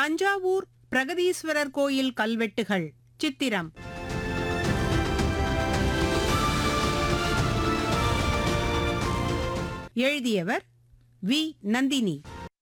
தஞ்சாவூர் பிரகதீஸ்வரர் கோயில் கல்வெட்டுகள் சித்திரம் எழுதியவர் வி நந்தினி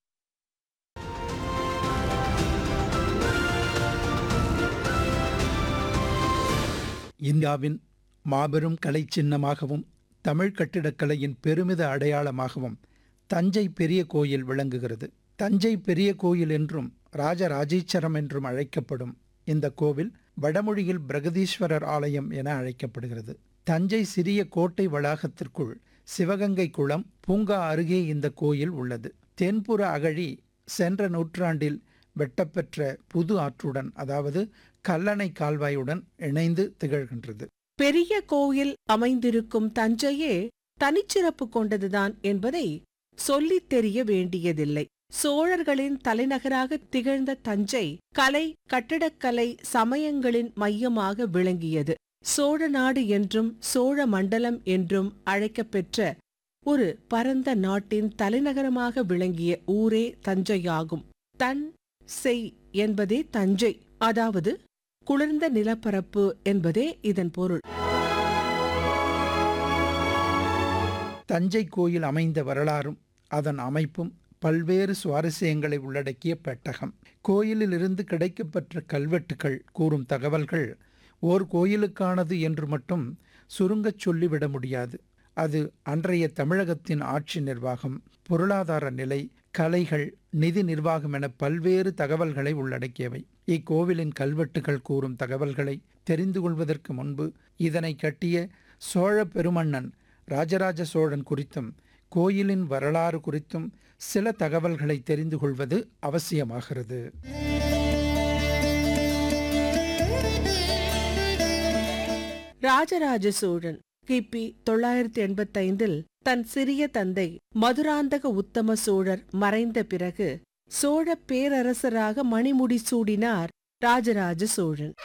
இந்தியாவின் மாபெரும் கலை சின்னமாகவும் தமிழ் கட்டிடக்கலையின் பெருமித அடையாளமாகவும் தஞ்சை பெரிய கோயில் விளங்குகிறது தஞ்சை பெரிய கோயில் என்றும் ராஜராஜேச்சரம் என்றும் அழைக்கப்படும் இந்த கோவில் வடமொழியில் பிரகதீஸ்வரர் ஆலயம் என அழைக்கப்படுகிறது தஞ்சை சிறிய கோட்டை வளாகத்திற்குள் சிவகங்கை குளம் பூங்கா அருகே இந்த கோயில் உள்ளது தென்புற அகழி சென்ற நூற்றாண்டில் வெட்டப்பெற்ற புது ஆற்றுடன் அதாவது கல்லணை கால்வாயுடன் இணைந்து திகழ்கின்றது பெரிய கோயில் அமைந்திருக்கும் தஞ்சையே தனிச்சிறப்பு கொண்டதுதான் என்பதை சொல்லித் தெரிய வேண்டியதில்லை சோழர்களின் தலைநகராக திகழ்ந்த தஞ்சை கலை கட்டிடக்கலை சமயங்களின் மையமாக விளங்கியது சோழ நாடு என்றும் சோழ மண்டலம் என்றும் அழைக்கப்பெற்ற ஒரு பரந்த நாட்டின் தலைநகரமாக விளங்கிய ஊரே தஞ்சையாகும் தன் செய் என்பதே தஞ்சை அதாவது குளிர்ந்த நிலப்பரப்பு என்பதே இதன் பொருள் தஞ்சை கோயில் அமைந்த வரலாறும் அதன் அமைப்பும் பல்வேறு சுவாரஸ்யங்களை உள்ளடக்கிய பெட்டகம் கோயிலிலிருந்து கிடைக்கப்பெற்ற கல்வெட்டுகள் கூறும் தகவல்கள் ஓர் கோயிலுக்கானது என்று மட்டும் சுருங்கச் சொல்லிவிட முடியாது அது அன்றைய தமிழகத்தின் ஆட்சி நிர்வாகம் பொருளாதார நிலை கலைகள் நிதி நிர்வாகம் என பல்வேறு தகவல்களை உள்ளடக்கியவை இக்கோவிலின் கல்வெட்டுகள் கூறும் தகவல்களை தெரிந்து கொள்வதற்கு முன்பு இதனை கட்டிய சோழ பெருமன்னன் ராஜராஜ சோழன் குறித்தும் கோயிலின் வரலாறு குறித்தும் சில தகவல்களை தெரிந்து கொள்வது அவசியமாகிறது ராஜராஜ சோழன் கிபி தொள்ளாயிரத்தி எண்பத்தைந்தில் தன் சிறிய தந்தை மதுராந்தக உத்தம சோழர் மறைந்த பிறகு சோழ பேரரசராக மணிமுடி சூடினார் ராஜராஜ சோழன்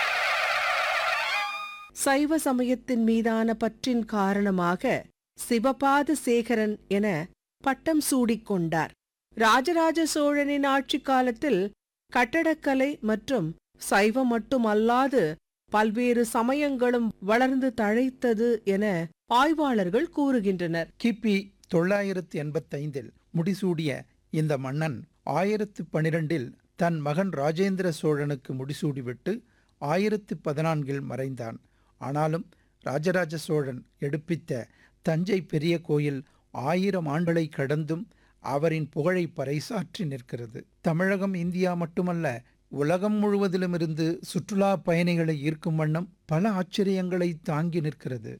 சைவ சமயத்தின் மீதான பற்றின் காரணமாக சிவபாத சேகரன் என பட்டம் சூடிக் கொண்டார் ராஜராஜ சோழனின் ஆட்சி காலத்தில் கட்டடக்கலை மற்றும் சைவம் மட்டுமல்லாது பல்வேறு சமயங்களும் வளர்ந்து தழைத்தது என ஆய்வாளர்கள் கூறுகின்றனர் கிபி தொள்ளாயிரத்து எண்பத்தைந்தில் முடிசூடிய இந்த மன்னன் ஆயிரத்து பனிரெண்டில் தன் மகன் ராஜேந்திர சோழனுக்கு முடிசூடிவிட்டு ஆயிரத்து பதினான்கில் மறைந்தான் ஆனாலும் ராஜராஜ சோழன் எடுப்பித்த தஞ்சை பெரிய கோயில் ஆயிரம் ஆண்டுகளை கடந்தும் அவரின் புகழை பறைசாற்றி நிற்கிறது தமிழகம் இந்தியா மட்டுமல்ல உலகம் முழுவதிலுமிருந்து சுற்றுலா பயணிகளை ஈர்க்கும் வண்ணம் பல ஆச்சரியங்களை தாங்கி நிற்கிறது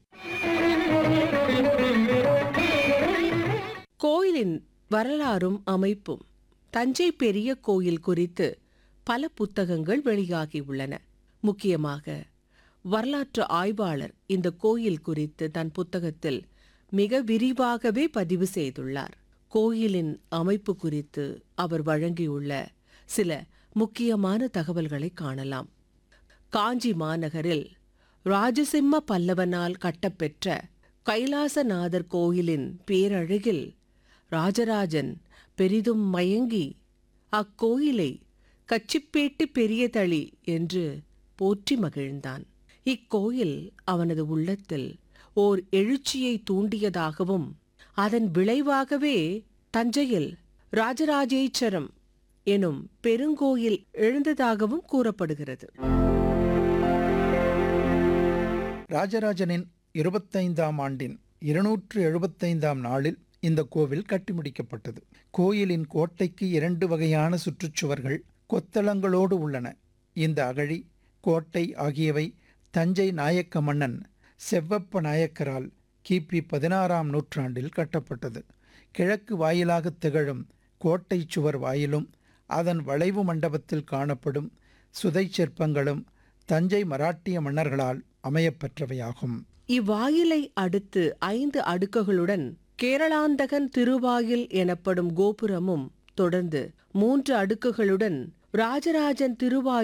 கோயிலின் வரலாறும் அமைப்பும் தஞ்சை பெரிய கோயில் குறித்து பல புத்தகங்கள் வெளியாகியுள்ளன முக்கியமாக வரலாற்று ஆய்வாளர் இந்த கோயில் குறித்து தன் புத்தகத்தில் மிக விரிவாகவே பதிவு செய்துள்ளார் கோயிலின் அமைப்பு குறித்து அவர் வழங்கியுள்ள சில முக்கியமான தகவல்களை காணலாம் காஞ்சி மாநகரில் ராஜசிம்ம பல்லவனால் கட்டப்பெற்ற கைலாசநாதர் கோயிலின் பேரழகில் ராஜராஜன் பெரிதும் மயங்கி அக்கோயிலை கச்சிப்பேட்டு பெரியதளி என்று போற்றி மகிழ்ந்தான் இக்கோயில் அவனது உள்ளத்தில் ஓர் எழுச்சியை தூண்டியதாகவும் அதன் விளைவாகவே தஞ்சையில் ராஜராஜேச்சரம் எனும் பெருங்கோயில் எழுந்ததாகவும் கூறப்படுகிறது ராஜராஜனின் இருபத்தைந்தாம் ஆண்டின் இருநூற்று எழுபத்தைந்தாம் நாளில் இந்த கோவில் கட்டி முடிக்கப்பட்டது கோயிலின் கோட்டைக்கு இரண்டு வகையான சுற்றுச்சுவர்கள் கொத்தளங்களோடு உள்ளன இந்த அகழி கோட்டை ஆகியவை தஞ்சை நாயக்க மன்னன் செவ்வப்ப நாயக்கரால் கிபி பதினாறாம் நூற்றாண்டில் கட்டப்பட்டது கிழக்கு வாயிலாக திகழும் கோட்டை சுவர் வாயிலும் அதன் வளைவு மண்டபத்தில் காணப்படும் சுதை சிற்பங்களும் தஞ்சை மராட்டிய மன்னர்களால் அமையப்பெற்றவையாகும் இவ்வாயிலை அடுத்து ஐந்து அடுக்குகளுடன் கேரளாந்தகன் திருவாயில் எனப்படும் கோபுரமும் தொடர்ந்து மூன்று அடுக்குகளுடன் ராஜராஜன் திருவாயில்